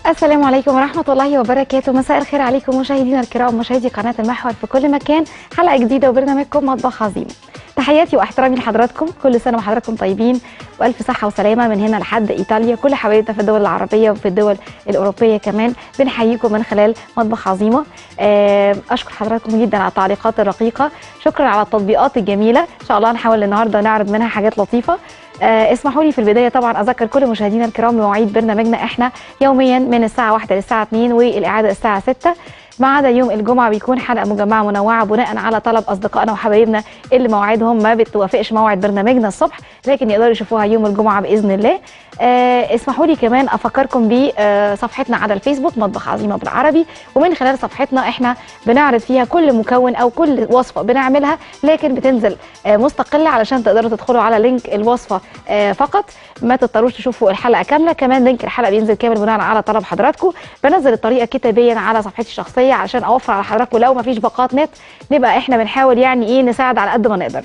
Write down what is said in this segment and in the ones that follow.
السلام عليكم ورحمة الله وبركاته مساء الخير عليكم مشاهدينا الكرام مشاهدي قناة المحور في كل مكان حلقة جديدة وبرنامجكم مطبخ عظيم تحياتي واحترامي لحضراتكم كل سنة وحضراتكم طيبين وألف صحة وسلامة من هنا لحد إيطاليا كل حبايبنا في الدول العربية وفي الدول الأوروبية كمان بنحييكم من خلال مطبخ عظيمة آه، أشكر حضراتكم جدا على التعليقات الرقيقة شكرا على التطبيقات الجميلة إن شاء الله نحاول النهاردة نعرض منها حاجات لطيفة آه، اسمحوا لي في البدايه طبعا اذكر كل مشاهدينا الكرام بمواعيد برنامجنا احنا يوميا من الساعه 1 للساعه 2 والاعاده الساعه 6 ما عدا يوم الجمعه بيكون حلقه مجمعه منوعه بناء على طلب اصدقائنا وحبايبنا اللي مواعيدهم ما بتوافقش موعد برنامجنا الصبح لكن يقدروا يشوفوها يوم الجمعه باذن الله آه، اسمحوا لي كمان افكركم بصفحتنا على الفيسبوك مطبخ عظيمه بالعربي ومن خلال صفحتنا احنا بنعرض فيها كل مكون او كل وصفه بنعملها لكن بتنزل آه، مستقله علشان تقدروا تدخلوا على لينك الوصفه آه، فقط ما تضطروش تشوفوا الحلقه كامله كمان لينك الحلقه بينزل كامل بناء على طلب حضراتكم بنزل الطريقه كتابيا على صفحتي الشخصيه علشان اوفر على حضراتكم لو ما فيش باقات نت نبقى احنا بنحاول يعني ايه نساعد على قد ما نقدر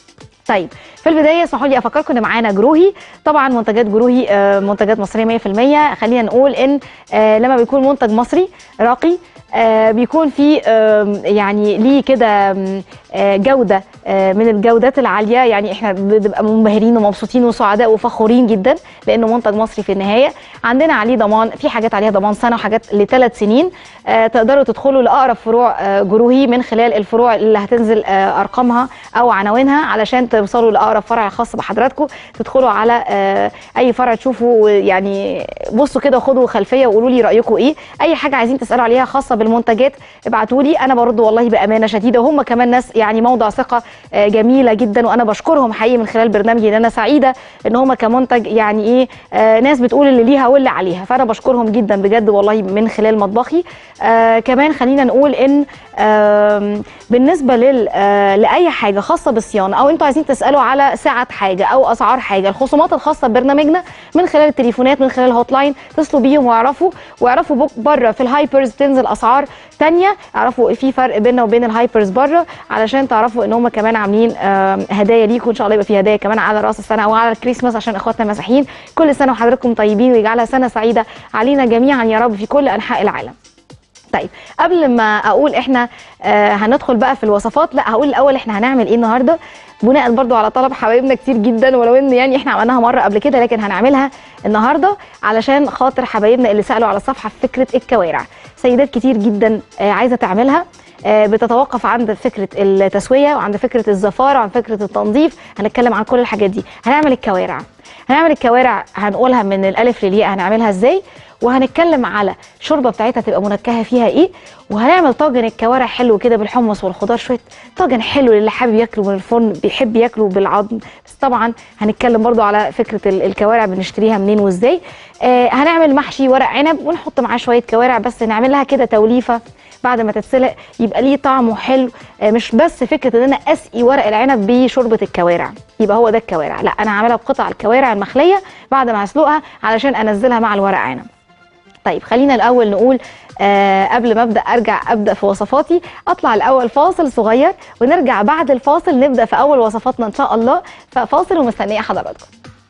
طيب في البدايه اسمحوا لي افكركم ان معانا جروهي طبعا منتجات جروهي آه، منتجات مصريه 100% خلينا نقول ان آه، لما بيكون منتج مصري راقي آه، بيكون في آم، يعني ليه كده آم، آه، جوده آه، من الجودات العاليه يعني احنا بنبقى منبهرين ومبسوطين وسعداء وفخورين جدا لانه منتج مصري في النهايه عندنا عليه ضمان في حاجات عليها ضمان سنه وحاجات لثلاث سنين آه، تقدروا تدخلوا لاقرب فروع آه، جروهي من خلال الفروع اللي هتنزل آه، ارقامها او عناوينها علشان توصلوا لاقرب فرع خاص بحضراتكم تدخلوا على آه، اي فرع تشوفوا يعني بصوا كده وخدوا خلفيه وقولوا لي رايكم ايه اي حاجه عايزين تسالوا عليها خاصه بالمنتجات ابعتوا لي انا برد والله بامانه شديده وهم كمان ناس يعني موضع ثقه آه، جميله جدا وانا بشكرهم حقيقي من خلال برنامجي ان انا سعيده ان هم كمنتج يعني ايه آه، ناس بتقول اللي ليها واللي عليها فانا بشكرهم جدا بجد والله من خلال مطبخي آه كمان خلينا نقول ان آم، بالنسبه لل آه لاي حاجه خاصه بالصيانه او انتوا عايزين تسالوا على سعه حاجه او اسعار حاجه الخصومات الخاصه ببرنامجنا من خلال التليفونات من خلال الهوت لاين اتصلوا بيهم واعرفوا واعرفوا بك- بره في الهايبرز تنزل اسعار تانية اعرفوا في فرق بيننا وبين الهايبرز بره علشان تعرفوا ان هم كمان عاملين آم، هدايا ليكم ان شاء الله يبقى في هدايا كمان على راس السنه او على الكريسماس عشان اخواتنا المسيحيين كل سنه وحضراتكم طيبين ويجعلها سنه سعيده علينا جميعا يا رب في كل انحاء العالم طيب قبل ما اقول احنا آه هندخل بقى في الوصفات لا هقول الاول احنا هنعمل ايه النهارده بناء برضو على طلب حبايبنا كتير جدا ولو ان يعني احنا عملناها مره قبل كده لكن هنعملها النهارده علشان خاطر حبايبنا اللي سالوا على الصفحه في فكره الكوارع سيدات كتير جدا آه عايزه تعملها آه، بتتوقف عند فكره التسويه وعند فكره الزفاره وعند فكره التنظيف هنتكلم عن كل الحاجات دي هنعمل الكوارع هنعمل الكوارع هنقولها من الالف للياء هنعملها ازاي وهنتكلم على شوربه بتاعتها تبقى منكهه فيها ايه وهنعمل طاجن الكوارع حلو كده بالحمص والخضار شويه طاجن حلو للي حابب ياكله من الفرن بيحب ياكله بالعظم بس طبعا هنتكلم برضو على فكره ال- الكوارع بنشتريها منين وازاي آه هنعمل محشي ورق عنب ونحط معاه شويه كوارع بس نعملها كده توليفه بعد ما تتسلق يبقى ليه طعمه حلو آه، مش بس فكره ان انا اسقي ورق العنب بشوربه الكوارع يبقى هو ده الكوارع لا انا عاملها بقطع الكوارع المخليه بعد ما هسلقها علشان انزلها مع الورق عنب طيب خلينا الاول نقول آه قبل ما ابدا ارجع ابدا في وصفاتي اطلع الاول فاصل صغير ونرجع بعد الفاصل نبدا في اول وصفاتنا ان شاء الله ففاصل ومستنيه حضراتكم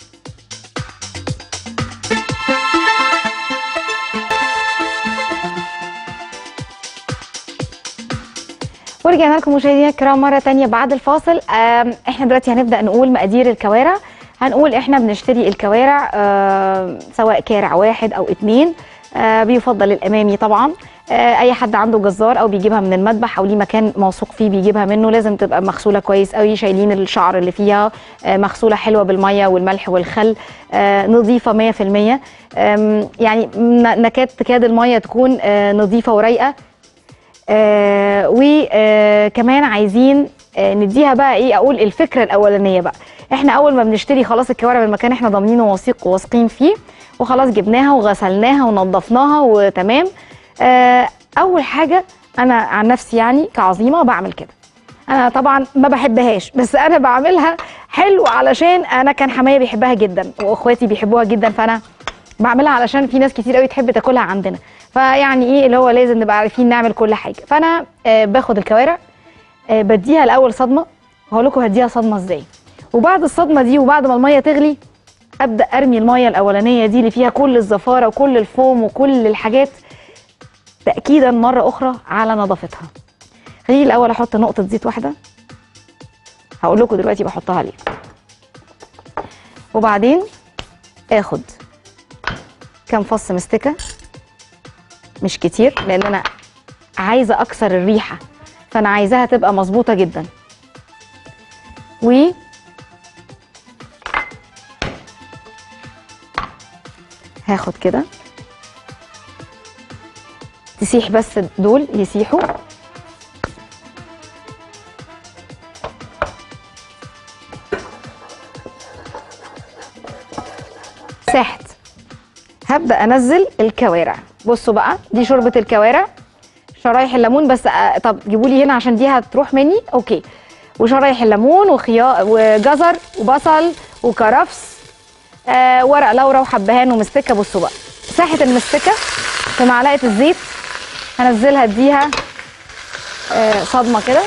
ورجعنا لكم مشاهدينا الكرام مره تانية بعد الفاصل آم، احنا دلوقتي هنبدا نقول مقادير الكوارع هنقول احنا بنشتري الكوارع آم، سواء كارع واحد او اتنين آه، بيفضل الامامي طبعا آه، اي حد عنده جزار او بيجيبها من المذبح او ليه مكان موثوق فيه بيجيبها منه لازم تبقى مغسوله كويس قوي شايلين الشعر اللي فيها آه، مغسوله حلوه بالميه والملح والخل آه، نظيفه 100% آم، يعني ن- نكاد تكاد الميه تكون آه، نظيفه ورايقه آه وكمان عايزين آه نديها بقى ايه اقول الفكره الاولانيه بقى احنا اول ما بنشتري خلاص الكوارع من مكان احنا ضامنينه وثيق وواثقين فيه وخلاص جبناها وغسلناها ونضفناها وتمام آه اول حاجه انا عن نفسي يعني كعظيمه بعمل كده انا طبعا ما بحبهاش بس انا بعملها حلو علشان انا كان حماية بيحبها جدا واخواتي بيحبوها جدا فانا بعملها علشان في ناس كتير قوي تحب تاكلها عندنا فيعني ايه اللي هو لازم نبقى عارفين نعمل كل حاجه فانا آه باخد الكوارع آه بديها الاول صدمه وهقول لكم هديها صدمه ازاي وبعد الصدمه دي وبعد ما الميه تغلي ابدا ارمي الميه الاولانيه دي اللي فيها كل الزفاره وكل الفوم وكل الحاجات تاكيدا مره اخرى على نظافتها خليني الاول احط نقطه زيت واحده هقول لكم دلوقتي بحطها ليه وبعدين اخد كام فص مستكه مش كتير لان انا عايزه اكسر الريحه فانا عايزاها تبقى مظبوطه جدا و هاخد كده تسيح بس دول يسيحوا ساحت هبدا انزل الكوارع بصوا بقى دي شوربه الكوارع شرايح الليمون بس آه، طب جيبوا لي هنا عشان دي هتروح مني اوكي وشرايح الليمون وخيار وجزر وبصل وكرفس آه ورق لورا وحبهان ومستكه بصوا بقى ساحه المستكه في معلقه الزيت هنزلها اديها آه صدمه كده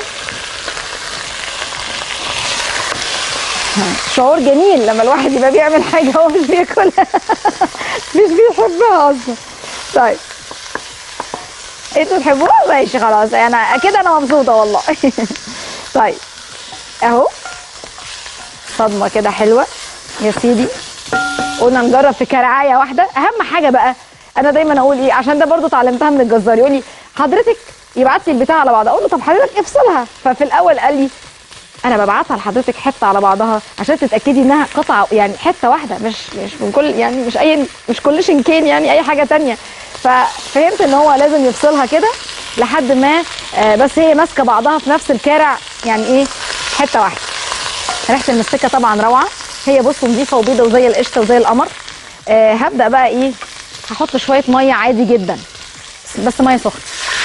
شعور جميل لما الواحد يبقى بيعمل حاجه هو مش بياكلها مش بيحبها اصلا طيب انتوا تحبوها ماشي خلاص انا كده انا مبسوطه والله طيب اهو صدمه كده حلوه يا سيدي قلنا نجرب في كرعايه واحده اهم حاجه بقى انا دايما اقول ايه عشان ده برضو اتعلمتها من الجزار يقول لي حضرتك يبعت لي البتاع على بعض اقول له طب حضرتك افصلها ففي الاول قال لي انا ببعتها لحضرتك حته على بعضها عشان تتاكدي انها قطعه يعني حته واحده مش مش من كل يعني مش اي مش كل شنكين يعني اي حاجه تانية ففهمت ان هو لازم يفصلها كده لحد ما آه، بس هي ماسكه بعضها في نفس الكارع يعني ايه حته واحده ريحه المستكه طبعا روعه هي بصوا نظيفه وبيضه وزي القشطه وزي القمر آه هبدا بقى ايه هحط شويه ميه عادي جدا بس- بس ميه سخنه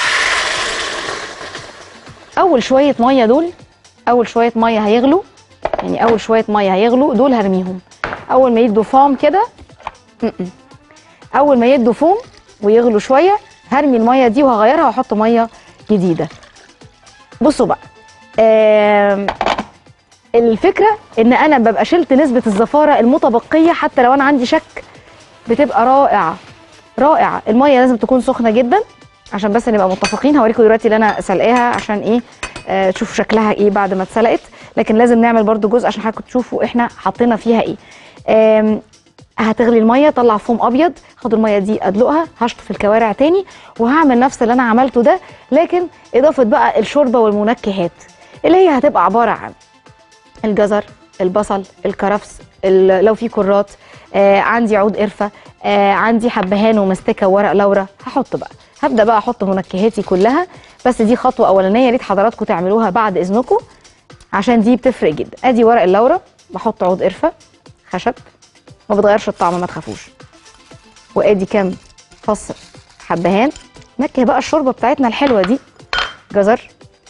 اول شويه ميه دول اول شويه ميه هيغلوا يعني اول شويه ميه هيغلوا دول هرميهم اول ما يدوا فوم كده م-م. اول ما يدوا فوم ويغلوا شويه هرمي الميه دي وهغيرها واحط ميه جديده بصوا بقى آم، الفكره ان انا ببقى شلت نسبه الزفاره المتبقيه حتى لو انا عندي شك بتبقى رائعه رائعه الميه لازم تكون سخنه جدا عشان بس نبقى متفقين هوريكم دلوقتي اللي انا سلقاها عشان ايه آه تشوفوا شكلها ايه بعد ما اتسلقت لكن لازم نعمل برضو جزء عشان حضراتكم تشوفوا احنا حطينا فيها ايه آم، هتغلي الميه طلع فوم ابيض خد الميه دي ادلقها هشطف الكوارع تاني وهعمل نفس اللي انا عملته ده لكن اضافه بقى الشوربه والمنكهات اللي هي هتبقى عباره عن الجزر البصل الكرفس ال- لو في كرات آه عندي عود قرفه آه عندي حبهان ومستكه وورق لورا هحط بقى هبدا بقى احط منكهاتي كلها بس دي خطوه اولانيه يا ريت حضراتكم تعملوها بعد اذنكم عشان دي بتفرق جدا ادي ورق اللورا بحط عود قرفه خشب ما بتغيرش الطعم ما تخافوش وادي كام فص حبهان نكه بقى الشوربه بتاعتنا الحلوه دي جزر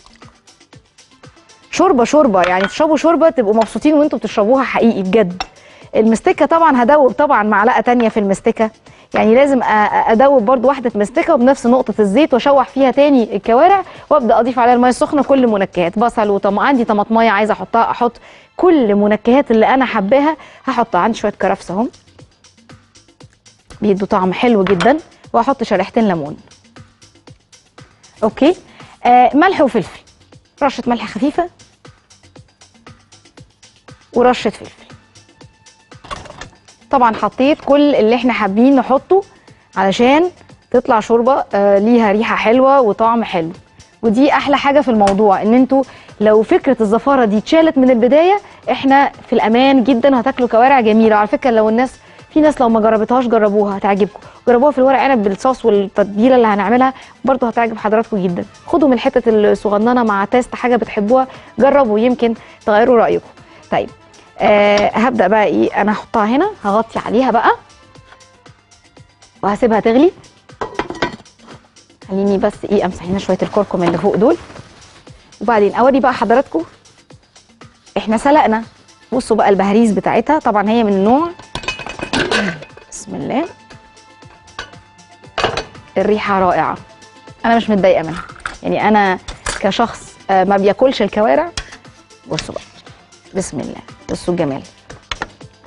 شوربه شوربه يعني تشربوا شوربه تبقوا مبسوطين وانتوا بتشربوها حقيقي بجد المستكه طبعا هدوب طبعا معلقه تانية في المستكه يعني لازم أ- أ- ادوب برضو واحده مستكه وبنفس نقطه الزيت واشوح فيها تاني الكوارع وابدا اضيف عليها الميه السخنه كل منكهات بصل وطم عندي طماطمايه عايزه احطها احط كل منكهات اللي انا حباها هحطها عندي شويه كرفس اهم بيدوا طعم حلو جدا واحط شريحتين ليمون اوكي آه ملح وفلفل رشه ملح خفيفه ورشه فلفل طبعا حطيت كل اللي احنا حابين نحطه علشان تطلع شوربه آه ليها ريحه حلوه وطعم حلو ودي احلى حاجه في الموضوع ان انتوا لو فكره الزفاره دي اتشالت من البدايه احنا في الامان جدا وهتاكلوا كوارع جميله وعلى فكره لو الناس في ناس لو ما جربتهاش جربوها هتعجبكم جربوها في الورق عنب بالصوص والتتبيله اللي هنعملها برضه هتعجب حضراتكم جدا خدوا من الحتت الصغننه مع تيست حاجه بتحبوها جربوا يمكن تغيروا رايكم طيب آه هبدا بقى ايه انا هحطها هنا هغطي عليها بقى وهسيبها تغلي خليني بس ايه امسح هنا شويه الكركم اللي فوق دول وبعدين اوري بقى حضراتكم احنا سلقنا بصوا بقى البهاريز بتاعتها طبعا هي من النوع بسم الله الريحه رائعه انا مش متضايقه منها يعني انا كشخص آه، ما بياكلش الكوارع بصوا بقى بسم الله بصوا الجمال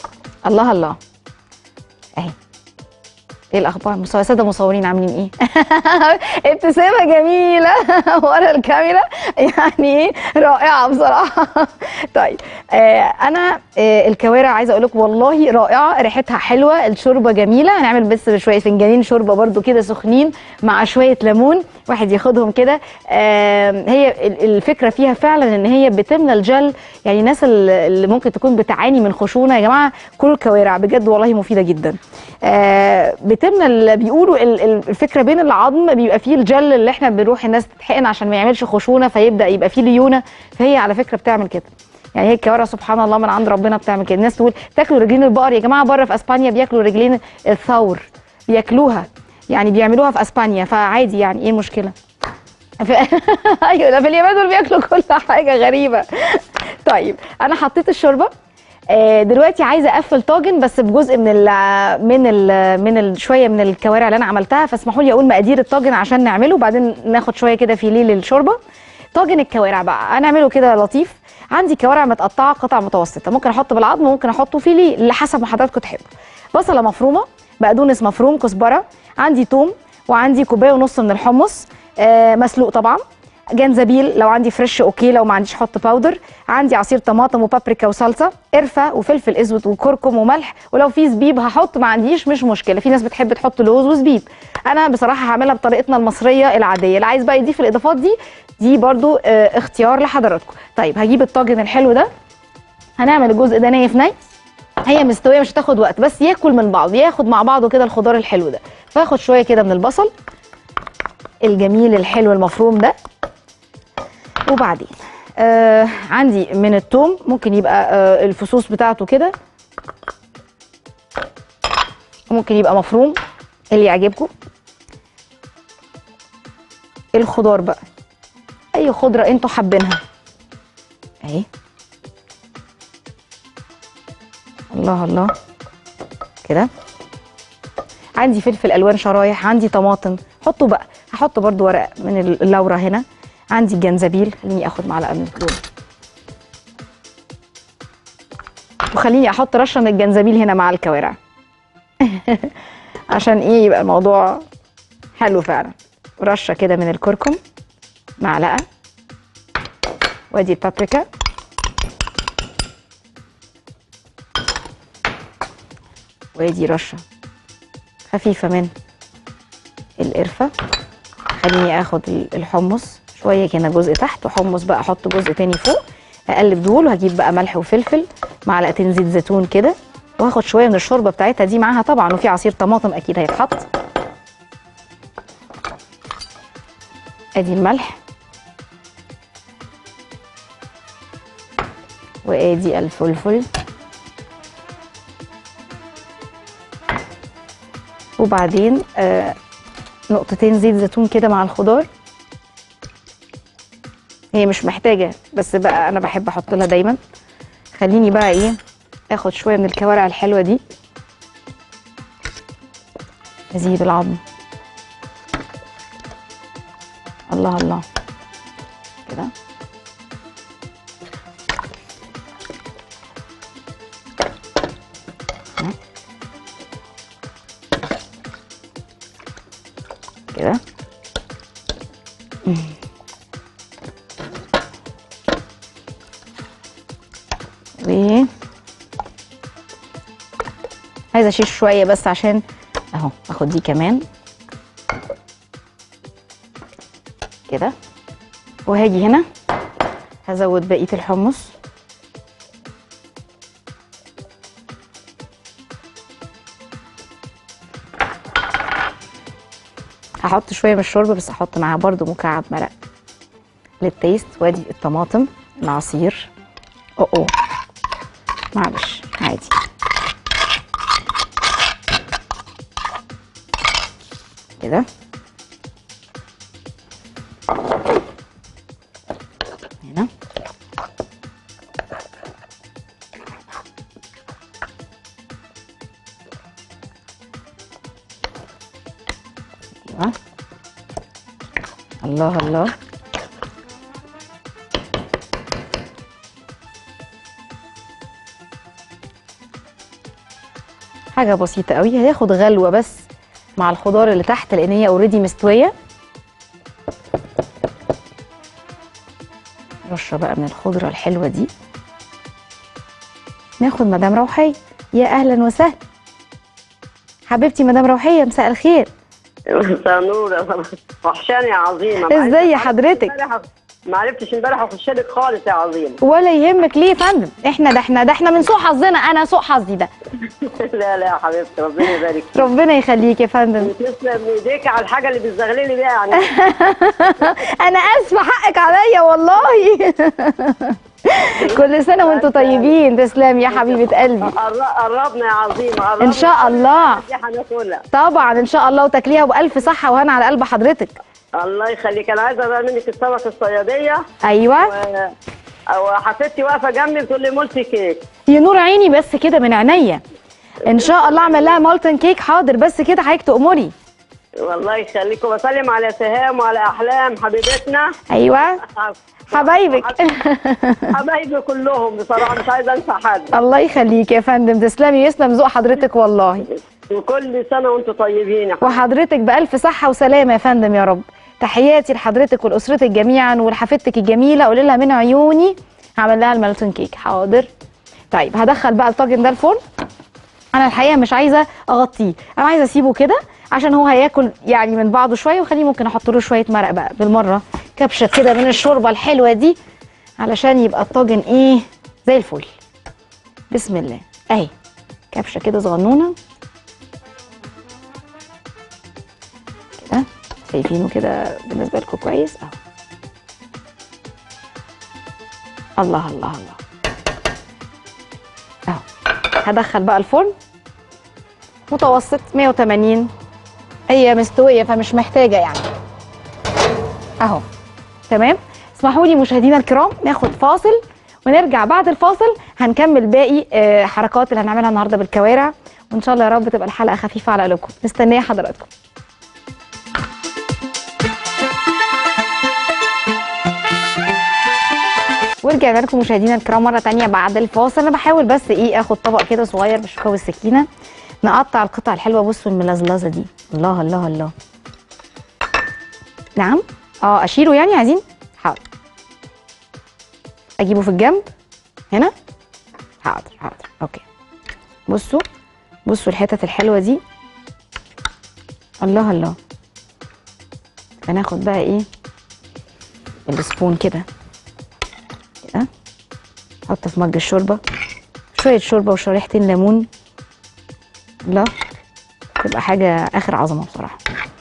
الله الله اهي ايه الاخبار مستوى الساده المصورين عاملين ايه ابتسامه جميله ورا الكاميرا يعني ايه رائعه بصراحه طيب آه انا آه الكوارع عايزه اقول لك والله رائعه ريحتها حلوه الشوربه جميله هنعمل بس شويه فنجانين شوربه برده كده سخنين مع شويه ليمون واحد ياخدهم كده آه هي ال- الفكره فيها فعلا ان هي بتملى الجل يعني الناس اللي اللي ممكن تكون بتعاني من خشونه يا جماعه كلوا الكوارع بجد والله مفيده جدا آه بتملى ال- بيقولوا ال- ال- الفكره بين العظم بيبقى فيه الجل اللي احنا بنروح الناس تتحقن عشان ما يعملش خشونه فيبدا يبقى فيه ليونه فهي على فكره بتعمل كده يعني هي الكوارع سبحان الله من عند ربنا بتعمل كده الناس تقول تاكلوا رجلين البقر يا جماعه بره في اسبانيا بياكلوا رجلين الثور بياكلوها يعني بيعملوها في اسبانيا فعادي يعني ايه المشكله في... ايوه ده في اليابان دول بياكلوا كل حاجه غريبه طيب انا حطيت الشوربه آه، دلوقتي عايزه اقفل طاجن بس بجزء من ال من ال من ال شويه من الكوارع اللي انا عملتها فاسمحوا لي اقول مقادير الطاجن عشان نعمله وبعدين ناخد شويه كده فيليه للشوربه طاجن الكوارع بقى هنعمله كده لطيف عندي كوارع متقطعه قطع متوسطه ممكن احط بالعظم ممكن احطه فيليه لحسب ما حضراتكم تحبوا بصله مفرومه بقدونس مفروم كزبره عندي توم وعندي كوبايه ونص من الحمص آه مسلوق طبعا جنزبيل لو عندي فريش اوكي لو ما عنديش حط باودر عندي عصير طماطم وبابريكا وصلصه قرفه وفلفل اسود وكركم وملح ولو في زبيب هحط ما عنديش مش مشكله في ناس بتحب تحط لوز وزبيب انا بصراحه هعملها بطريقتنا المصريه العاديه اللي عايز بقى يضيف الاضافات دي دي برضو آه اختيار لحضراتكم طيب هجيب الطاجن الحلو ده هنعمل الجزء ده نايف ناي هي مستويه مش هتاخد وقت بس ياكل من بعض ياخد مع بعضه كده الخضار الحلو ده فاخد شويه كده من البصل الجميل الحلو المفروم ده وبعدين آه عندي من التوم ممكن يبقى آه الفصوص بتاعته كده ممكن يبقى مفروم اللي يعجبكم الخضار بقى اي خضره انتوا حابينها اهي الله الله كده عندي فلفل الوان شرايح عندي طماطم حطوا بقى هحط برضو ورق من اللورة هنا عندي جنزبيل خليني اخد معلقه من دول وخليني احط رشه من الجنزبيل هنا مع الكوارع عشان ايه يبقى الموضوع حلو فعلا رشه كده من الكركم معلقه وادي البابريكا وادي رشه خفيفه من القرفه خليني اخد الحمص شويه كده جزء تحت وحمص بقى احط جزء تاني فوق اقلب دول وهجيب بقى ملح وفلفل معلقتين زيت زيتون كده وهاخد شويه من الشوربه بتاعتها دي معاها طبعا وفي عصير طماطم اكيد هيتحط ادي الملح وادي الفلفل وبعدين آه نقطتين زيت زيتون كده مع الخضار هي مش محتاجه بس بقى انا بحب احط لها دايما خليني بقى ايه اخد شويه من الكوارع الحلوه دي ازيد العظم الله الله كده كده و عايزه اشيل شويه بس عشان اهو اخد دي كمان كده وهاجي هنا هزود بقيه الحمص هحط شويه من الشوربه بس احط معاها برده مكعب مرق للتيست وادي الطماطم العصير او او معلش عادي كده هنا ايوه الله الله حاجه بسيطه قوي هياخد غلوه بس مع الخضار اللي تحت لان هي اوريدي مستويه رشه بقى من الخضره الحلوه دي ناخد مدام روحيه يا اهلا وسهلا حبيبتي مدام روحيه مساء الخير مساء النور وحشاني يا عظيمه ازاي يا حضرتك؟ ما عرفتش امبارح اخش لك خالص يا عظيمه ولا يهمك ليه يا فندم احنا ده احنا ده احنا من سوء حظنا انا سوء حظي ده لا لا يا حبيبتي ربنا يبارك فيك ربنا يخليك يا فندم وتسلم ايديك على الحاجه اللي بتزغللي بيها يعني انا اسفه حقك عليا والله كل سنه وانتم طيبين تسلم يا حبيبه قلبي قر- قربنا يا عظيمه قربنا ان شاء الله دي هناكلها طبعا ان شاء الله وتاكليها بالف صحه وهنا على قلب حضرتك الله يخليك انا عايزه بقى منك السمك الصياديه ايوه و... او حفيدتي واقفه جنبي بتقول لي مولتي كيك يا نور عيني بس كده من عينيا ان شاء الله اعمل لها مولتن كيك حاضر بس كده حضرتك تأمري والله يخليك وبسلم على سهام وعلى احلام حبيبتنا ايوه حبايبك حبايبي كلهم بصراحه مش عايزه انسى حد الله يخليك يا فندم تسلمي يسلم ذوق حضرتك والله وكل سنه وانتم طيبين يا حبيبي. وحضرتك بألف صحة وسلامة يا فندم يا رب تحياتي لحضرتك ولأسرتك جميعا ولحفيدتك الجميلة قولي لها من عيوني هعمل لها المالتون كيك حاضر طيب هدخل بقى الطاجن ده الفرن انا الحقيقه مش عايزه اغطيه انا عايزه اسيبه كده عشان هو هياكل يعني من بعضه شويه وخليه ممكن احط له شويه مرق بقى بالمره كبشه كده من الشوربه الحلوه دي علشان يبقى الطاجن ايه زي الفل بسم الله اهي كبشه كده صغنونه كده شايفينه كده بالنسبه لكم كويس اهو الله الله الله اهو هدخل بقى الفرن متوسط 180 هي مستويه فمش محتاجه يعني اهو تمام اسمحوا لي مشاهدينا الكرام ناخد فاصل ونرجع بعد الفاصل هنكمل باقي آه، حركات اللي هنعملها النهارده بالكوارع وان شاء الله يا رب تبقى الحلقه خفيفه على قلوبكم مستنيه حضراتكم ورجعنا لكم مشاهدينا الكرام مره تانية بعد الفاصل انا بحاول بس ايه اخد طبق كده صغير بالشوكه والسكينه نقطع القطع الحلوه بصوا الملزلزه دي الله الله الله نعم اه اشيله يعني عايزين حاضر اجيبه في الجنب هنا حاضر حاضر اوكي بصوا بصوا الحتت الحلوه دي الله الله هناخد بقى ايه السبون كده كده احط في مج الشوربه شويه شوربه وشريحتين ليمون لا تبقى حاجه اخر عظمه بصراحه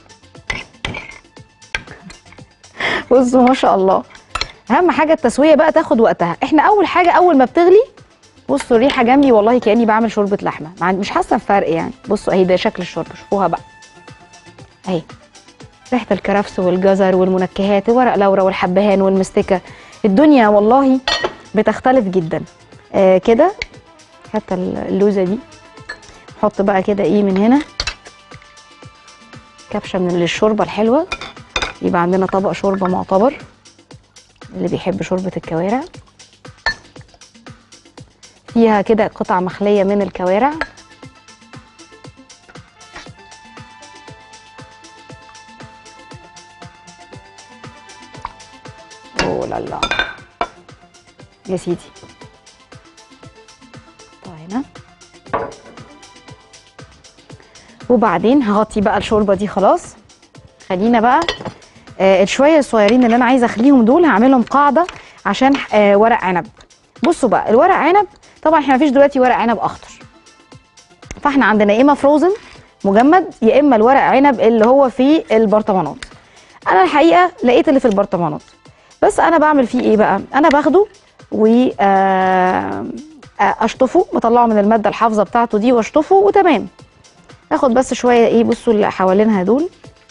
بصوا ما شاء الله اهم حاجه التسويه بقى تاخد وقتها احنا اول حاجه اول ما بتغلي بصوا الريحه جنبي والله كاني بعمل شوربه لحمه مع- مش حاسه بفرق يعني بصوا اهي ده شكل الشوربه شوفوها بقى اهي ريحه الكرفس والجزر والمنكهات ورق لورا والحبهان والمستكه الدنيا والله بتختلف جدا آه كده حتى اللوزه دي نحط بقى كده ايه من هنا كبشه من الشوربه الحلوه يبقى عندنا طبق شوربه معتبر اللي بيحب شوربه الكوارع فيها كده قطع مخليه من الكوارع اوه لا لا يا سيدي طيب هنا وبعدين هغطي بقى الشوربه دي خلاص خلينا بقى آه الشويه الصغيرين اللي انا عايزه اخليهم دول هعملهم قاعده عشان آه ورق عنب بصوا بقى الورق عنب طبعا احنا مفيش دلوقتي ورق عنب اخضر فاحنا عندنا يا اما فروزن مجمد يا اما الورق عنب اللي هو في البرطمانات انا الحقيقه لقيت اللي في البرطمانات بس انا بعمل فيه ايه بقى انا باخده و آه، آه، اشطفه بطلعه من الماده الحافظه بتاعته دي واشطفه وتمام اخد بس شويه ايه بصوا اللي حوالينها دول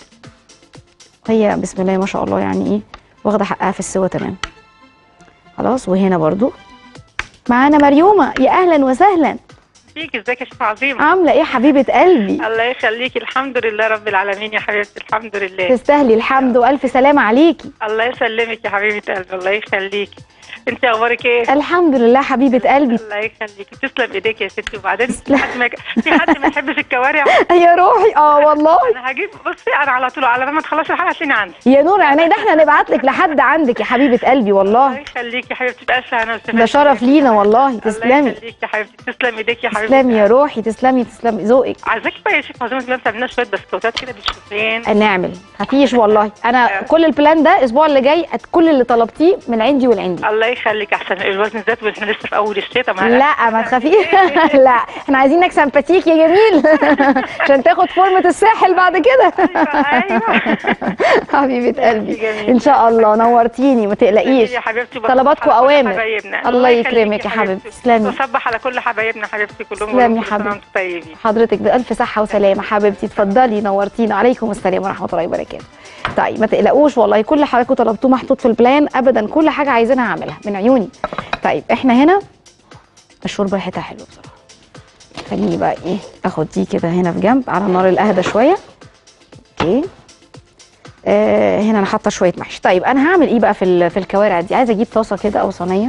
هي بسم الله ما شاء الله يعني ايه واخده حقها في السوا تمام خلاص وهنا برضو معانا مريومه يا اهلا وسهلا فيك ازيك يا شيخ عظيم عامله ايه حبيبه قلبي الله يخليكي الحمد لله رب العالمين يا حبيبتي الحمد لله تستاهلي الحمد والف سلامه عليكي الله يسلمك يا حبيبه قلبي الله يخليكي انت اخبارك ايه الحمد لله حبيبه قلبي الله يخليكي تسلم ايديك يا ستي وبعدين في حد ما في حد ما يحبش الكوارع يا روحي اه والله انا هجيب بصي انا على طول على ما تخلصي الحلقه هتلاقيني عندي يا نور عيني ده احنا نبعت لك لحد عندك يا حبيبه قلبي الله والله يخليكي يا حبيبتي بألف هنا وسهلا ده شرف لينا والله الله تسلمي يخليكي يا حبيبتي تسلم ايديك يا حبيبتي تسلمي يا روحي تسلمي تسلمي ذوقك عايزاكي بقى يا شيخ عايزين تعملنا شويه بسكوتات كده بالشوفان نعمل مفيش والله انا كل البلان ده الاسبوع اللي جاي كل اللي طلبتيه من عندي والعندي الله يخليك احسن الوزن زاد واحنا لسه في اول الشتاء ما لا ما تخافيش لا احنا عايزينك سمباتيك يا جميل عشان تاخد فورمه الساحل بعد كده ايوه حبيبه قلبي جميل. ان شاء الله نورتيني ما تقلقيش يا حبيبتي طلباتكم بصبح على كل أوامر. حبايبنا. الله يخليكي يكرمك يا حبيبتي. تسلمي. بصبح على كل حبايبنا حبيبتي كلهم تسلمي يا كل سنة حبيبتي. وانتم طيبين حضرتك بألف صحة وسلامة حبيبتي اتفضلي نورتينا عليكم السلام ورحمة الله وبركاته طيب ما تقلقوش والله كل حضراتكم طلبتوه محطوط في البلان ابدا كل حاجة عايزينها هعملها من عيوني طيب احنا هنا الشوربة ريحتها حلوة بصراحة خليني بقى ايه اخد دي كده هنا في جنب على النار الاهدى شوية اوكي آه هنا انا حاطه شويه محشي طيب انا هعمل ايه بقى في ال- في الكوارع دي عايزه اجيب طاسه كده او صينيه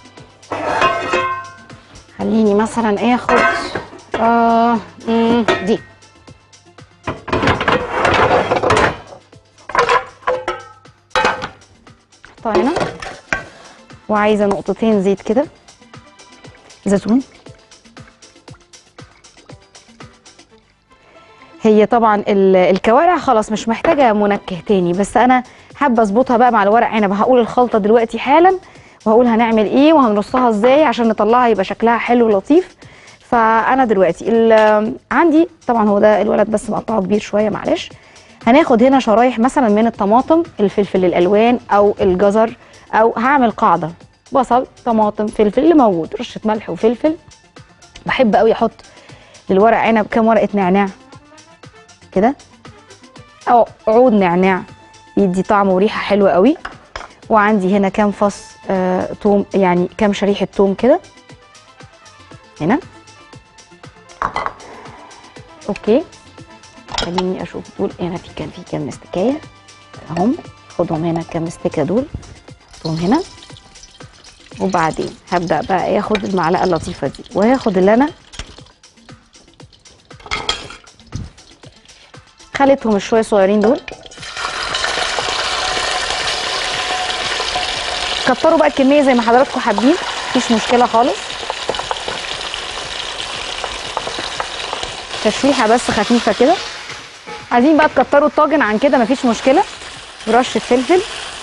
خليني مثلا اخد آه مم، دي احطها هنا وعايزه نقطتين زيت كده زيتون هي طبعا ال- الكوارع خلاص مش محتاجه منكه تاني بس انا حابه اظبطها بقى مع الورق عنب هقول الخلطه دلوقتي حالا وهقول هنعمل ايه وهنرصها ازاي عشان نطلعها يبقى شكلها حلو ولطيف فانا دلوقتي ال- عندي طبعا هو ده الولد بس مقطعه كبير شويه معلش هناخد هنا شرايح مثلا من الطماطم الفلفل الالوان او الجزر او هعمل قاعده بصل طماطم فلفل اللي موجود رشه ملح وفلفل بحب قوي احط للورق عنب كام ورقه نعناع كده او عود نعناع يدي طعم وريحه حلوه قوي وعندي هنا كام فص آه توم يعني كام شريحه توم كده هنا اوكي خليني اشوف دول هنا في كان في كام مستكايه اهم خدهم هنا كام مستكه دول احطهم هنا وبعدين هبدا بقى اخد المعلقه اللطيفه دي وهاخد اللي انا خليتهم الشويه صغيرين دول كتروا بقى الكميه زي ما حضراتكم حابين مفيش مشكله خالص تشويحه بس خفيفه كده عايزين بقى تكتروا الطاجن عن كده مفيش مشكله رشه فلفل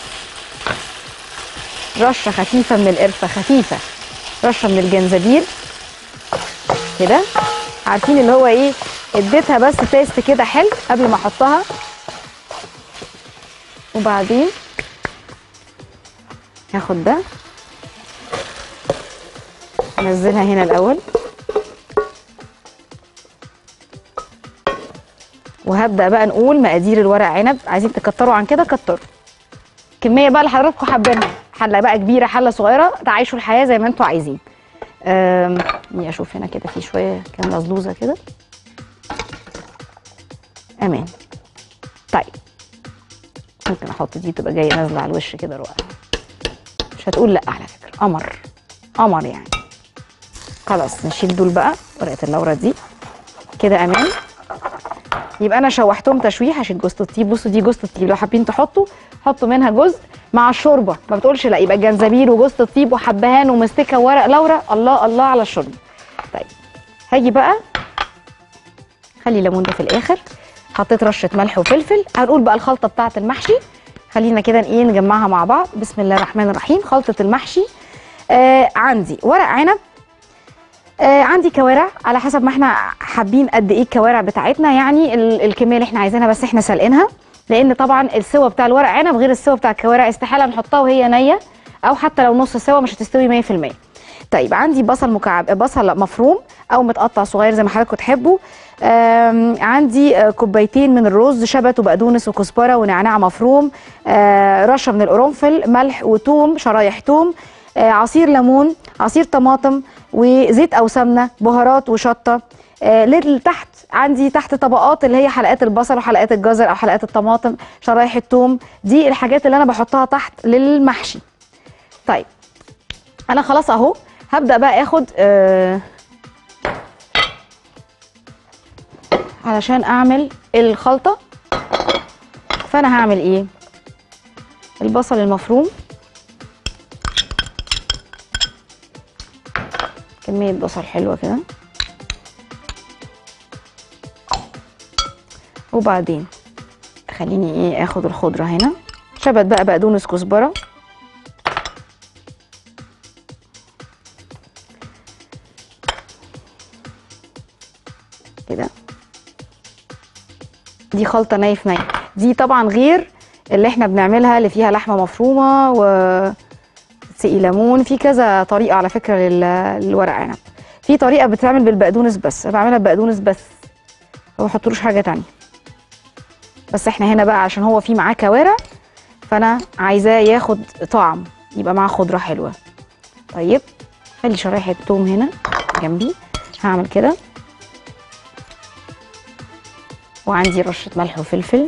رشه خفيفه من القرفه خفيفه رشه من الجنزبيل كده عارفين اللي هو ايه اديتها بس تيست كده حلو قبل ما احطها وبعدين هاخد ده انزلها هنا الاول وهبدا بقى نقول مقادير الورق عنب عايزين تكتروا عن كده كتروا كميه بقى اللي حضراتكم حابينها حله بقى كبيره حله صغيره تعيشوا الحياه زي ما انتوا عايزين أم، اني اشوف هنا كده في شويه كام لزلوزه كده امان طيب ممكن احط دي تبقى جايه نازله على الوش كده رقعه مش هتقول لا على فكره قمر قمر يعني خلاص نشيل دول بقى ورقه اللورة دي كده امان يبقى انا شوحتهم تشويح عشان جوزة الطيب بصوا دي جوزة الطيب لو حابين تحطوا حطوا منها جزء مع الشوربه ما بتقولش لا يبقى جنزبيل وجوزة الطيب وحبهان ومستكه وورق لورا الله الله على الشوربه طيب هاجي بقى خلي ليمون ده في الاخر حطيت رشه ملح وفلفل هنقول بقى الخلطه بتاعه المحشي خلينا كده ايه نجمعها مع بعض بسم الله الرحمن الرحيم خلطه المحشي آه عندي ورق عنب آه عندي كوارع على حسب ما احنا حابين قد ايه الكوارع بتاعتنا يعني ال- الكميه اللي احنا عايزينها بس احنا سالقينها لان طبعا السوا بتاع الورق عنب غير السوا بتاع الكوارع استحاله نحطها وهي نيه او حتى لو نص سوا مش هتستوي 100% طيب عندي بصل مكعب بصل مفروم او متقطع صغير زي ما حضراتكم تحبوا آم، عندي آه، كوبايتين من الرز شبت وبقدونس وكزبره ونعناع مفروم آه، رشه من القرنفل ملح وتوم شرايح توم آه، عصير ليمون عصير طماطم وزيت او سمنه بهارات وشطه آه، لل- تحت عندي تحت طبقات اللي هي حلقات البصل وحلقات الجزر او حلقات الطماطم شرايح التوم دي الحاجات اللي انا بحطها تحت للمحشي طيب انا خلاص اهو هبدا بقى اخد آه علشان اعمل الخلطه فانا هعمل ايه البصل المفروم كميه بصل حلوه كده وبعدين خليني ايه اخد الخضره هنا شبت بقى بقدونس كزبره كده دي خلطه نايف نايف دي طبعا غير اللي احنا بنعملها اللي فيها لحمه مفرومه و سقي ليمون في كذا طريقه على فكره لل- للورق عنب في طريقه بتتعمل بالبقدونس بس أنا بعملها بقدونس بس ما بحطلوش حاجه تانية بس احنا هنا بقى عشان هو فيه معاه كوارع فانا عايزاه ياخد طعم يبقى معاه خضره حلوه طيب خلي شرايح التوم هنا جنبي هعمل كده وعندي رشه ملح وفلفل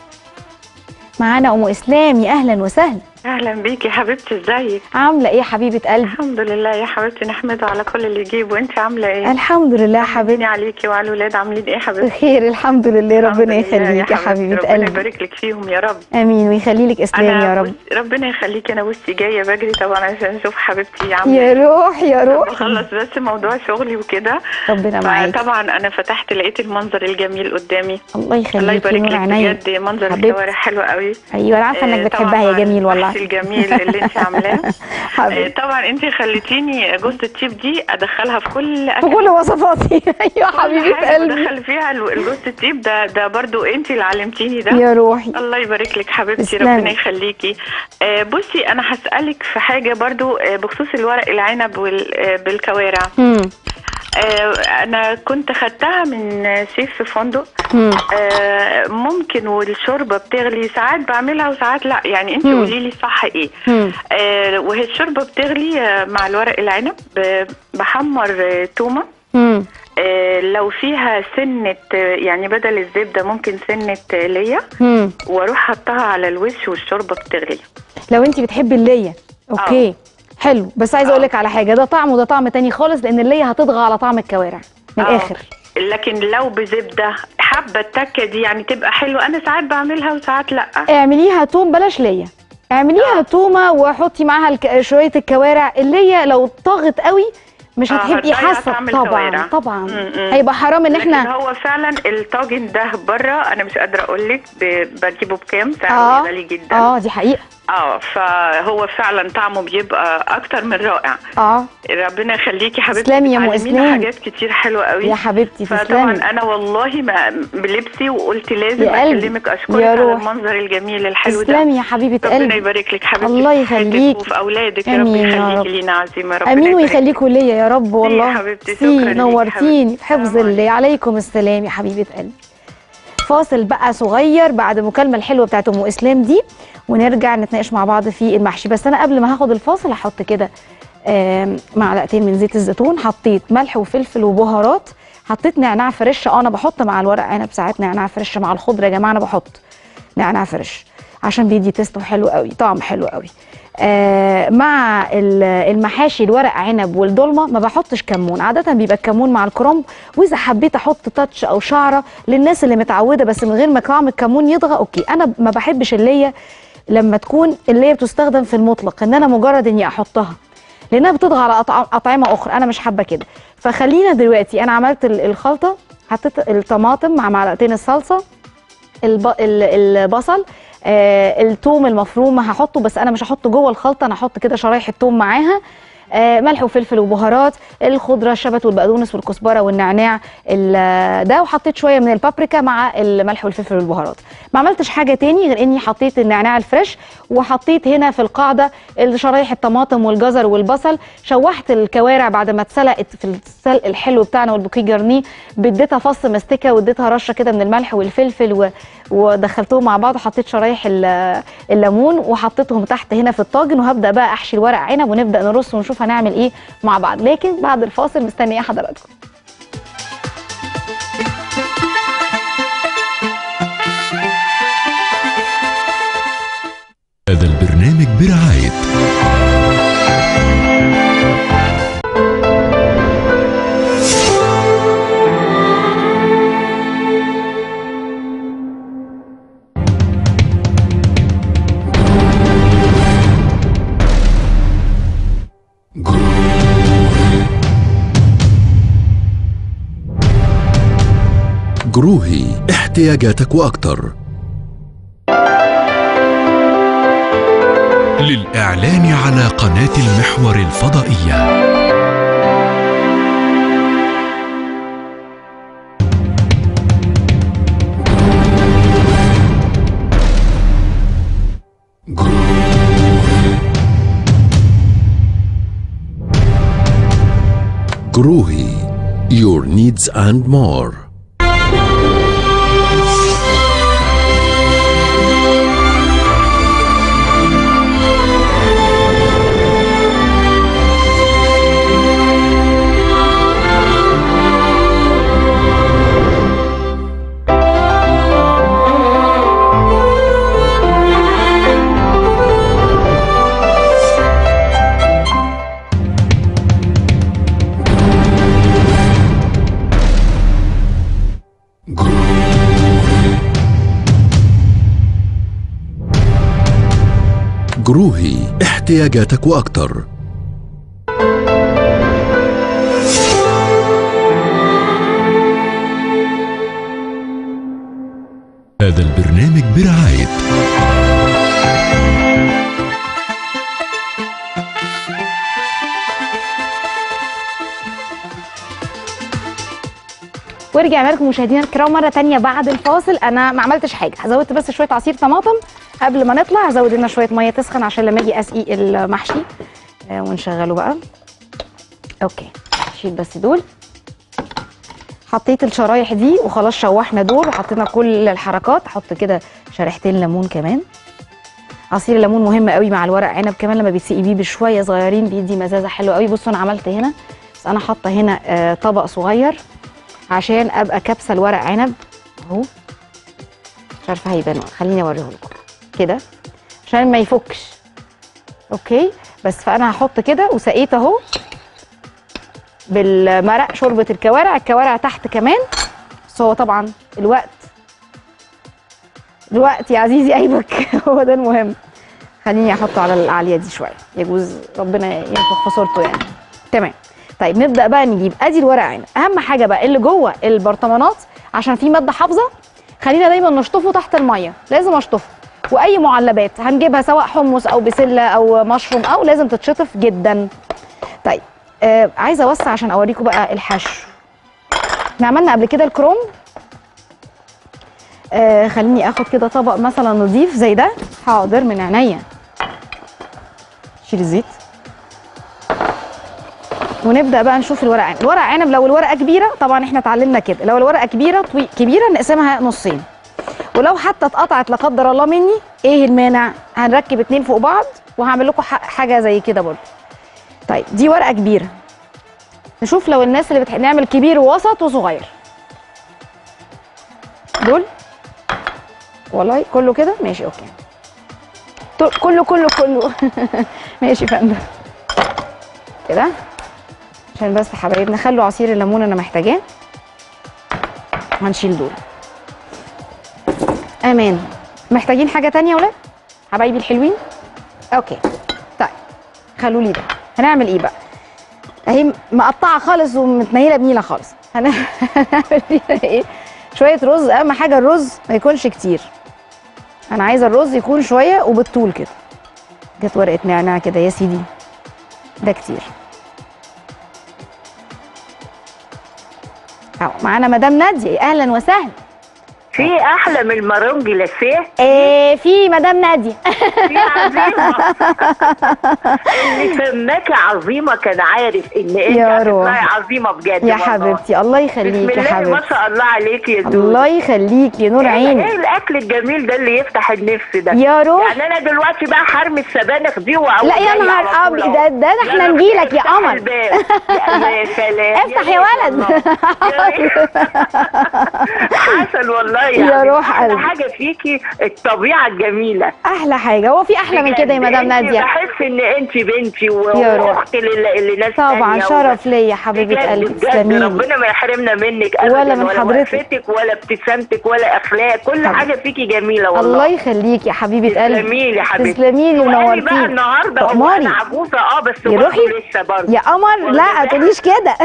معانا ام اسلام يا اهلا وسهلا اهلا بيكي حبيبتي ازيك عامله ايه يا حبيبه قلبي الحمد لله يا حبيبتي نحمده على كل اللي يجيب وانت عامله ايه الحمد لله يا حبيبتي طمني عليكي وعلى الولاد عاملين ايه حبيبتي بخير الحمد لله الحمد ربنا لله يخليك يا حبيبتي، حبيبه ربنا قلبي يبارك لك فيهم يا رب امين ويخلي لك اسلام انا يا رب بص- ربنا يخليكي انا بصي جايه بجري طبعا عشان اشوف حبيبتي عامله يا ايه روح يا روح بخلص بس موضوع شغلي وكده ربنا معاكي فطبعا انا فتحت لقيت المنظر الجميل قدامي الله الله يخليكي يبارك نور لك عينيا بجد منظر حبيبتي. الكوارع حلو قوي ايوه انا عارفه انك آه، بتحبها يا طبعاً جميل المحشي والله الجميل اللي انت عاملاه آه، حبيبتي طبعا انت خليتيني جوز التيب دي ادخلها في كل في اكل كل وصفاتي ايوه كل حبيبه حاجة قلبي بدخل فيها ال- الجوز التيب ده ده برضو انت اللي علمتيني ده يا روحي الله يبارك لك حبيبتي تسلمي. ربنا يخليكي آه، بصي انا هسالك في حاجه برضو آه، بخصوص الورق العنب وال- آه، بالكوارع امم آه، انا كنت خدتها من شيف في فندق امم آه، ممكن والشوربه بتغلي ساعات بعملها وساعات لا يعني انت مم. قولي لي صح ايه امم آه، وهي الشوربه بتغلي آه، مع الورق العنب ب- بحمر آه، تومه امم آه، لو فيها سنة آه، يعني بدل الزبدة ممكن سنة آه، ليا امم واروح حطها على الوش والشوربة بتغلي لو انت بتحبي اللية اوكي حلو بس عايزه آه. اقول لك على حاجه ده طعم وده طعم تاني خالص لان اللية هتطغى على طعم الكوارع من آه. الاخر لكن لو بزبدة حابة التكة دي يعني تبقى حلوة أنا ساعات بعملها وساعات لأ اعمليها توم بلاش ليا اعمليها تومه وحطي معاها الك... شويه الكوارع اللي لو طغت قوي مش آه، هتبقي هتضيع حاسه طعم طبعا الكوارع. طبعا م- م. هيبقى حرام ان لكن احنا هو فعلا الطاجن ده بره أنا مش قادرة أقول لك بجيبه بكام سعره اه غالي جدا اه دي حقيقه اه فهو فعلا طعمه بيبقى أكتر من رائع اه ربنا يخليكي حبيبتي تسلمي يا أم بتعلمينا إسلام. حاجات كتير حلوة قوي يا حبيبتي فطبعا تسلمي انا والله ما بلبسي وقلت لازم يا قلبي. اكلمك اشكرك يا على روح. المنظر الجميل الحلو ده تسلمي يا حبيبه ربنا قلبي يبارك لك حبيبتي الله في حياتك يخليكي. وفي اولادك يا رب آمين يا رب. يخليكي لينا عزيمه ربنا امين يبارك ويخليكوا ليا يا رب والله حبيبتي، سي، شكراً ليكي نورتيني حبيبتي. في حفظ السلام الله عليكم السلام يا حبيبه قلبي فاصل بقى صغير بعد المكالمه الحلوه بتاعت ام اسلام دي ونرجع نتناقش مع بعض في المحشي بس انا قبل ما هاخد الفاصل هحط كده آم، معلقتين من زيت الزيتون حطيت ملح وفلفل وبهارات حطيت نعناع فريش اه انا بحط مع الورق عنب ساعات نعناع فريش مع الخضره يا جماعه انا بحط نعناع فريش عشان بيدي تيست حلو قوي طعم حلو قوي آه مع ال- المحاشي الورق عنب والدولمه ما بحطش كمون عاده بيبقى الكمون مع الكرنب واذا حبيت احط تاتش او شعره للناس اللي متعوده بس من غير ما طعم الكمون يطغى اوكي انا ما بحبش اللي هي لما تكون اللي هي بتستخدم في المطلق ان انا مجرد اني احطها لانها بتطغى على أطع- اطعمه اخرى انا مش حابه كده فخلينا دلوقتي انا عملت ال- الخلطه حطيت الطماطم مع معلقتين الصلصه الب... ال- البصل آه الثوم المفروم هحطه بس انا مش هحطه جوه الخلطه انا هحط كده شرايح الثوم معاها آه ملح وفلفل وبهارات الخضره الشبت والبقدونس والكزبره والنعناع ال- ده وحطيت شويه من البابريكا مع الملح والفلفل والبهارات ما عملتش حاجه تاني غير اني حطيت النعناع الفريش وحطيت هنا في القاعده شرايح الطماطم والجزر والبصل شوحت الكوارع بعد ما اتسلقت في السلق الحلو بتاعنا والبوكيه جرنيه بديتها فص مستكه واديتها رشه كده من الملح والفلفل و... ودخلتهم مع بعض وحطيت شرايح ال- الليمون وحطيتهم تحت هنا في الطاجن وهبدا بقى احشي الورق عنب ونبدا نرص ونشوف هنعمل ايه مع بعض لكن بعد الفاصل مستنيه حضراتكم هذا البرنامج برعاية جروهي احتياجاتك وأكتر للإعلان على قناة المحور الفضائية جروهي Your needs and more جروهي احتياجاتك وأكتر هذا البرنامج برعاية ورجعنا لكم مشاهدينا الكرام مره تانية بعد الفاصل انا ما عملتش حاجه زودت بس شويه عصير طماطم قبل ما نطلع هزود لنا شويه ميه تسخن عشان لما اجي اسقي المحشي آه ونشغله بقى اوكي شيل بس دول حطيت الشرايح دي وخلاص شوحنا دول وحطينا كل الحركات احط كده شريحتين ليمون كمان عصير الليمون مهم قوي مع الورق عنب كمان لما بيتسقي بيه بشويه صغيرين بيدي مزازه حلوه قوي بصوا انا عملت هنا بس انا حاطه هنا آه طبق صغير عشان ابقى كبسه الورق عنب اهو مش عارفه هيبان ولا- خليني اوريه لكم كده عشان ما يفكش اوكي بس فانا هحط كده وسقيت اهو بالمرق شوربه الكوارع الكوارع تحت كمان بس هو طبعا الوقت الوقت يا عزيزي ايبك هو ده المهم خليني احطه على العاليه دي شويه يجوز ربنا ينفخ في صورته يعني تمام طيب نبدا بقى نجيب ادي الورق عنب اهم حاجه بقى اللي جوه البرطمانات عشان في ماده حافظه خلينا دايما نشطفه تحت الميه لازم اشطفه واي معلبات هنجيبها سواء حمص او بسله او مشروم او لازم تتشطف جدا طيب آه عايزه اوسع عشان اوريكم بقى الحشو احنا عملنا قبل كده الكروم آه خليني اخد كده طبق مثلا نظيف زي ده حاضر من عينيا شيل الزيت ونبدا بقى نشوف الورق عنب الورق عنب لو الورقه كبيره طبعا احنا اتعلمنا كده لو الورقه كبيره طوي... كبيره نقسمها نصين ولو حتى اتقطعت لا قدر الله مني ايه المانع هنركب اتنين فوق بعض وهعمل لكم ح- حاجه زي كده برضه طيب دي ورقه كبيره نشوف لو الناس اللي بتحب نعمل كبير ووسط وصغير دول والله كله كده ماشي اوكي دول كله كله كله ماشي يا فندم كده عشان بس حبايبنا خلوا عصير الليمون انا محتاجاه هنشيل دول امان محتاجين حاجه تانية يا ولاد حبايبي الحلوين اوكي طيب خلوا لي ده هنعمل ايه بقى اهي مقطعه خالص ومتنيله بنيله خالص هنعمل هنعمل فيها ايه شويه رز اهم حاجه الرز ما يكونش كتير انا عايزه الرز يكون شويه وبالطول كده جت ورقه نعناع كده يا سيدي ده كتير اهو معانا مدام ناديه اهلا وسهلا في احلى من المارونج لسيه إيه في مدام ناديه في عظيمه اللي سماك عظيمه كان عارف ان انت يا روح. هتطلعي عظيمه بجد يا والله. حبيبتي الله بسم يخليك يا الله ما حبيبتي شاء الله عليك يا دود الله يخليك يا نور ايه عيني الاكل الجميل ده اللي يفتح النفس ده يا روح يعني انا دلوقتي بقى حرمي السبانخ دي وأقوم لا يا جاية نهار على طول أبيض، أهو. ده- ده احنا لا، لا، نجيلك يا افتح قمر. الباب. يا يا سلام افتح يا ريت ولد. والله. يا ريت. عسل والله يا روح احلى قلبي. حاجه فيكي الطبيعه الجميله احلى حاجه هو في احلى من كده يا بجد. مدام انت ناديه بحس ان انت بنتي و- يا روح. واختي اللي, اللي ناس طبعا تانية شرف ليا حبيبه بجد قلبي بجد تسلمي لي ربنا ما يحرمنا منك ابدا ولا من حضرتك. وقفتك ولا ابتسامتك ولا اخلاق كل حبيبي. حاجه فيكي جميله والله الله يخليك يا حبيبه قلبي تسلمي لي يا حبيبتي تسلمي لي سؤالي بقى ونورتيني النهارده هو تأمري. انا عجوزه اه بس يا برضه روحي. لسه برضه يا قمر لا تقوليش كده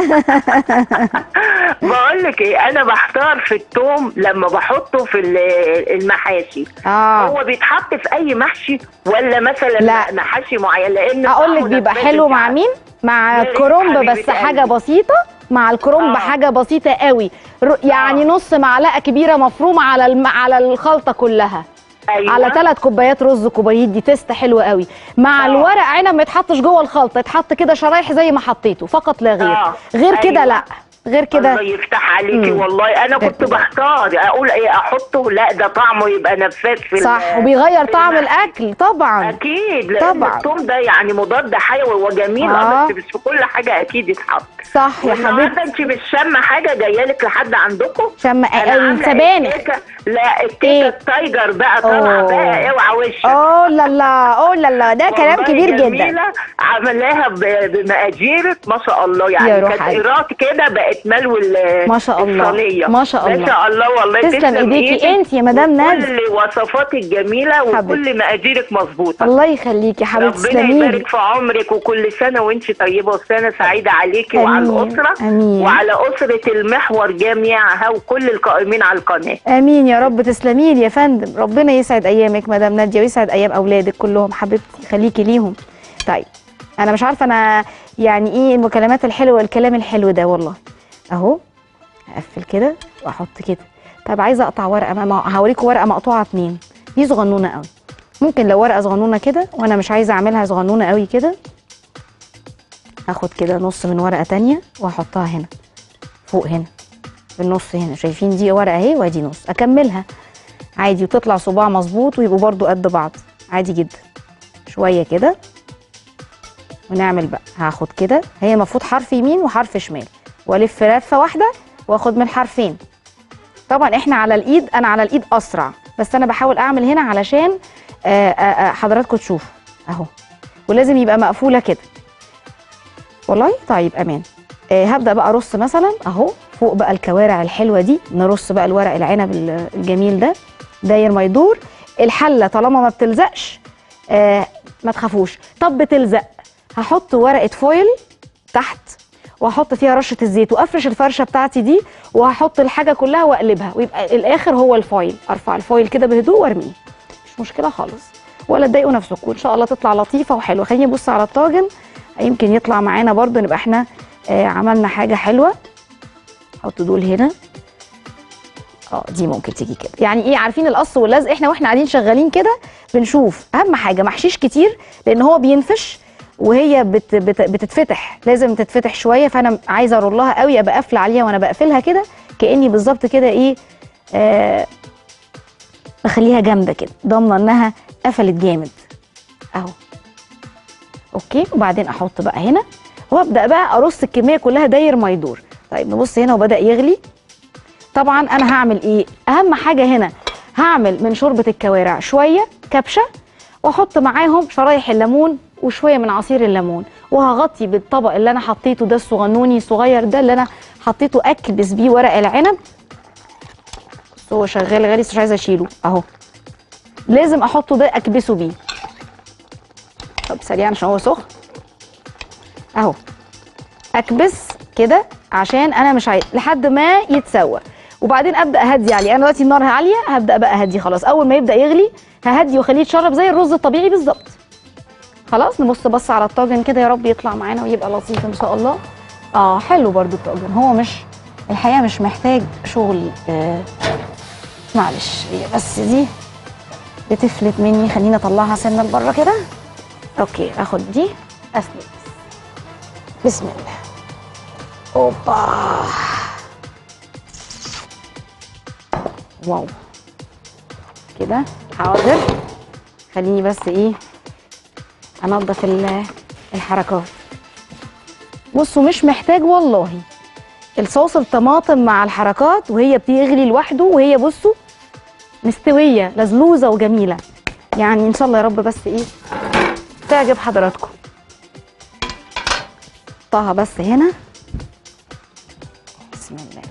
بقول لك ايه انا بحتار في التوم لما بحطه في ال- المحاشي اه هو بيتحط في اي محشي ولا مثلا لا. محاشي معين لان اقول لك طعمه بيبقى نفسه حلو بتاع- مع مين مع يا ريت كرنب حبيبة بس حاجه قلبي. بسيطه مع الكرنب آه. حاجه بسيطه قوي ر- يعني نص معلقه كبيره مفرومه على الم... على الخلطه كلها أيوة. على ثلاث كوبايات رز كوبايات دي تيست حلو قوي مع آه. الورق عنب ما يتحطش جوه الخلطه يتحط كده شرايح زي ما حطيته فقط لا غير آه. غير كده أيوة. لا غير الله كده يفتح عليكي مم. والله انا كنت كده. بحتار اقول ايه احطه لا ده طعمه يبقى نفاذ في ال- صح وبيغير في طعم المحشي. الاكل طبعا اكيد لان طبعاً. الثوم ده يعني مضاد حيوي وجميل آه. اه بس مش في كل حاجه اكيد يتحط صح يا والنهارده حبيبتي انت مش شامه حاجه جايه لك لحد عندكم شم أنا عاملة السبانخ الكيكة- لا إيه؟ الكيكه التايجر بقى طالعه أوه. بقى اوعى وشك اوه لا لا اوه لا لا ده كلام والله كبير جدا جميلة عملاها ب- بمقادير ما شاء الله يا يعني روح كانت قلبي. ايراد كده بقت ملو ال- ما شاء الله. الصينية. ما شاء الله. ما شاء الله والله تسلم ايديكي انت يا مدام ناديه كل وصفاتك جميله حبيبتي. وكل مقاديرك مظبوطه الله يخليكي يا حبيبتي ربنا تسلمي لي يبارك في عمرك وكل سنه وانت طيبه وسنه سعيده عليكي وعلى آمين. الاسره آمين. وعلى اسره المحور جميعها وكل القائمين على القناه امين يا رب تسلمي لي يا فندم ربنا يسعد ايامك مدام ناديه ويسعد ايام اولادك كلهم حبيبتي خليكي ليهم طيب انا مش عارفه انا يعني ايه المكالمات الحلوه والكلام الحلو ده والله اهو هقفل كده واحط كده طب عايزه اقطع ورقه ما- ما هوريكم ورقه مقطوعه اتنين دي صغنونه قوي ممكن لو ورقه صغنونه كده وانا مش عايزه اعملها صغنونه قوي كده هاخد كده نص من ورقه تانية واحطها هنا فوق هنا في النص هنا شايفين دي ورقه اهي وادي نص اكملها عادي وتطلع صباع مظبوط ويبقوا برضو قد بعض عادي جدا شويه كده ونعمل بقى هاخد كده هي المفروض حرف يمين وحرف شمال والف لفه واحده واخد من الحرفين طبعا احنا على الايد انا على الايد اسرع بس انا بحاول اعمل هنا علشان آه، آه، آه، حضراتكم تشوفوا اهو ولازم يبقى مقفوله كده والله طيب امان آه هبدا بقى ارص مثلا اهو فوق بقى الكوارع الحلوه دي نرص بقى الورق العنب ال- الجميل ده داير ما يدور الحله طالما ما بتلزقش آه ما تخافوش طب بتلزق هحط ورقه فويل تحت واحط فيها رشه الزيت وافرش الفرشه بتاعتي دي وهحط الحاجه كلها واقلبها ويبقى الاخر هو الفويل ارفع الفويل كده بهدوء وارميه مش مشكله خالص ولا تضايقوا نفسكم وان شاء الله تطلع لطيفه وحلوه خليني ابص على الطاجن يمكن يطلع معانا برضو نبقى احنا آه عملنا حاجه حلوه حط دول هنا اه دي ممكن تيجي كده يعني ايه عارفين القص واللزق احنا واحنا قاعدين شغالين كده بنشوف اهم حاجه محشيش كتير لان هو بينفش وهي بت بت بتتفتح لازم تتفتح شويه فانا عايزه ارولها قوي ابقى قافله عليها وانا بقفلها كده كاني بالظبط كده ايه آه بخليها جامده كده ضامنه انها قفلت جامد اهو اوكي وبعدين احط بقى هنا وابدا بقى ارص الكميه كلها داير ما يدور طيب نبص هنا وبدا يغلي طبعا انا هعمل ايه اهم حاجه هنا هعمل من شوربه الكوارع شويه كبشه واحط معاهم شرايح الليمون وشويه من عصير الليمون وهغطي بالطبق اللي انا حطيته ده الصغنوني الصغير ده اللي انا حطيته اكبس بيه ورق العنب بس هو شغال غالي بس مش عايزه اشيله اهو لازم احطه ده اكبسه بيه طب سريعا عشان هو سخن اهو اكبس كده عشان انا مش عايز لحد ما يتسوى وبعدين ابدا اهدي عليه انا دلوقتي النار عاليه هبدا بقى اهدي خلاص اول ما يبدا يغلي ههدي واخليه يتشرب زي الرز الطبيعي بالظبط خلاص نبص بص على الطاجن كده يا رب يطلع معانا ويبقى لطيف ان شاء الله اه حلو برضو الطاجن هو مش الحقيقه مش محتاج شغل آه معلش هي بس دي بتفلت مني خليني اطلعها سنه لبره كده اوكي اخد دي اسند بسم الله اوبا واو كده حاضر خليني بس ايه انضف ال- الحركات بصوا مش محتاج والله الصوص الطماطم مع الحركات وهي بتغلي لوحده وهي بصوا مستويه لزلوزه وجميله يعني ان شاء الله يا رب بس ايه تعجب حضراتكم حطها بس هنا بسم الله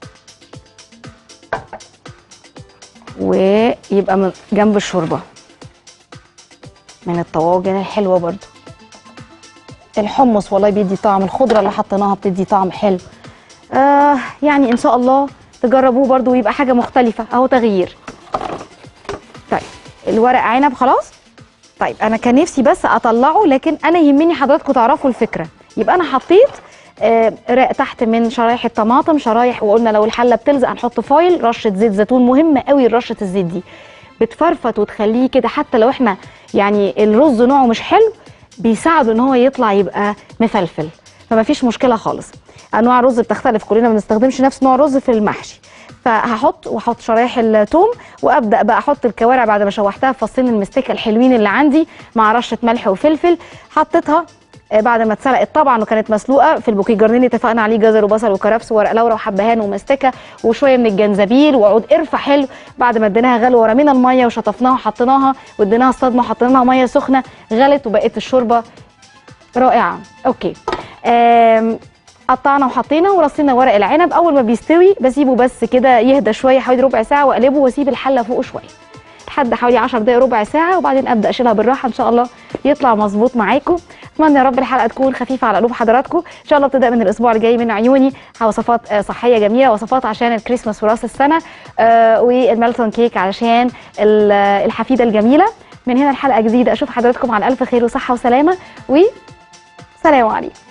ويبقى من جنب الشوربه من الطواجن الحلوه برضو الحمص والله بيدي طعم الخضره اللي حطيناها بتدي طعم حلو آه يعني ان شاء الله تجربوه برضو ويبقى حاجه مختلفه اهو تغيير طيب الورق عنب خلاص طيب انا كان نفسي بس اطلعه لكن انا يهمني حضراتكم تعرفوا الفكره يبقى انا حطيت آه، رق تحت من شرايح الطماطم شرايح وقلنا لو الحله بتلزق هنحط فايل رشه زيت زيتون مهمه قوي رشه الزيت دي بتفرفت وتخليه كده حتى لو احنا يعني الرز نوعه مش حلو بيساعده ان هو يطلع يبقى مفلفل فما فيش مشكله خالص انواع الرز بتختلف كلنا ما بنستخدمش نفس نوع الرز في المحشي فهحط واحط شرايح الثوم وابدا بقى احط الكوارع بعد ما شوحتها في فصين المستكه الحلوين اللي عندي مع رشه ملح وفلفل حطيتها آه، بعد ما اتسلقت طبعا وكانت مسلوقه في البوكيه جرنين اللي اتفقنا عليه جزر وبصل وكرفس وورق لورا وحبهان ومستكه وشويه من الجنزبيل وعود قرفه حلو بعد ما اديناها غلوه ورمينا الميه وشطفناها وحطيناها واديناها الصدمه وحطينا لها ميه سخنه غلت وبقت الشوربه رائعه اوكي آم، قطعنا وحطينا ورصينا ورق العنب اول ما بيستوي بسيبه بس كده يهدى شويه حوالي ربع ساعه واقلبه واسيب الحله فوقه شويه لحد حوالي 10 دقائق ربع ساعه وبعدين ابدا اشيلها بالراحه ان شاء الله يطلع مظبوط معاكم اتمنى يا رب الحلقه تكون خفيفه على قلوب حضراتكم ان شاء الله ابتداء من الاسبوع الجاي من عيوني وصفات آه، صحيه جميله وصفات عشان الكريسماس وراس السنه آه، والميلتون كيك علشان ال- آه، الحفيده الجميله من هنا الحلقه جديده اشوف حضراتكم على الف خير وصحه وسلامه وسلام عليكم